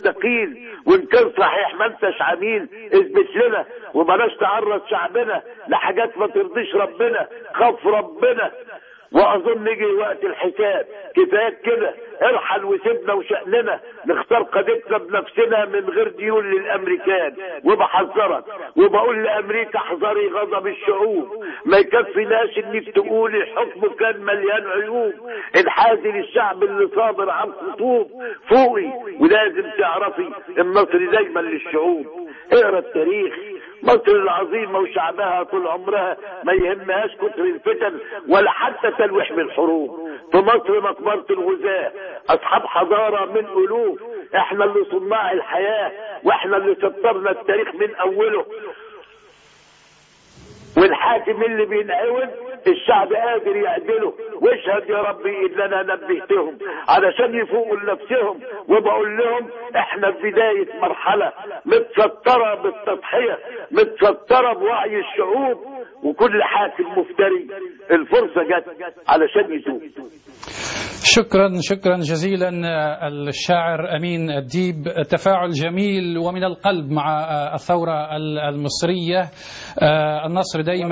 مستقيل وان كان صحيح ما انتش عميل اثبت لنا وبلاش تعرض شعبنا لحاجات ما ترضيش ربنا خاف ربنا واظن يجي وقت الحساب كفايه كده ارحل وسيبنا وشأننا نختار قادتنا بنفسنا من غير ديون للامريكان وبحذرك وبقول لامريكا احذري غضب الشعوب ما يكفيناش انك تقولي الحكم كان مليان عيوب انحازي للشعب اللي صابر على الخطوب فوقي ولازم تعرفي النصر دايما للشعوب اقرا التاريخ مصر العظيمة وشعبها طول عمرها ما يهمهاش كتر الفتن ولا حتى تلويح من الحروب في مصر مقبرة الغزاة أصحاب حضارة من ألوف احنا اللي صناع الحياة واحنا اللي سطرنا التاريخ من أوله والحاكم اللي بينعون الشعب قادر يعدله واشهد يا ربي ان انا نبهتهم علشان يفوقوا لنفسهم وبقول لهم احنا في بداية مرحلة متسترة بالتضحية متسترة بوعي الشعوب وكل حاكم مفتري الفرصة جت علشان يتوب شكرا شكرا جزيلا الشاعر أمين الديب تفاعل جميل ومن القلب مع الثورة المصرية النصر دائما